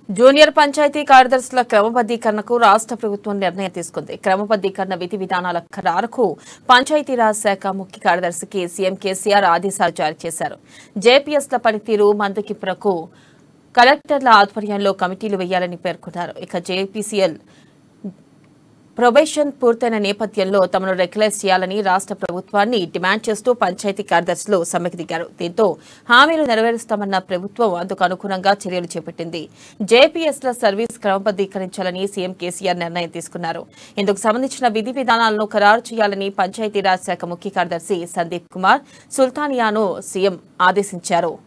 junior panchayat కార్యదర్శుల క్రమబద్దీకరణకు రాష్ట్ర ప్రభుత్వం నిర్ణయం తీసుకుంది క్రమబద్దీకరణ విధి విధానాల ఖరారుకు పంచాయతీరాజ్ శాఖ ముఖ్య కార్యదర్శికి సీఎం కేసీఆర్ ఆదేశాలు జారీ చేశారు జేపీఎస్ల పనితీరు మందకింపునకు కలెక్టర్ల ఆధ్వర్యంలో కమిటీలు వేయాలని పేర్కొన్నారు ఇక జేపీసీఎల్ ప్రొబేషన్ పూర్తయిన నేపథ్యంలో తమను రెగ్యులైజ్ చేయాలని రాష్ట్ర ప్రభుత్వాన్ని డిమాండ్ చేస్తూ పంచాయతీ కార్యదర్శులు సమ్మెకు దిగారు దీంతో హామీలు నెరవేరుస్తామన్న ప్రభుత్వం అందుకు అనుగుణంగా చర్యలు చేపట్టింది జేపీఎస్ల సర్వీస్ క్రమబద్దీకరించాలని సీఎం కేసీఆర్ నిర్ణయం తీసుకున్నారు ఇందుకు సంబంధించిన విధి విధానాలను ఖరారు చేయాలని పంచాయతీరాజ్ శాఖ ముఖ్య కార్యదర్శి సందీప్ కుమార్ సుల్తానియాను సీఎం ఆదేశించారు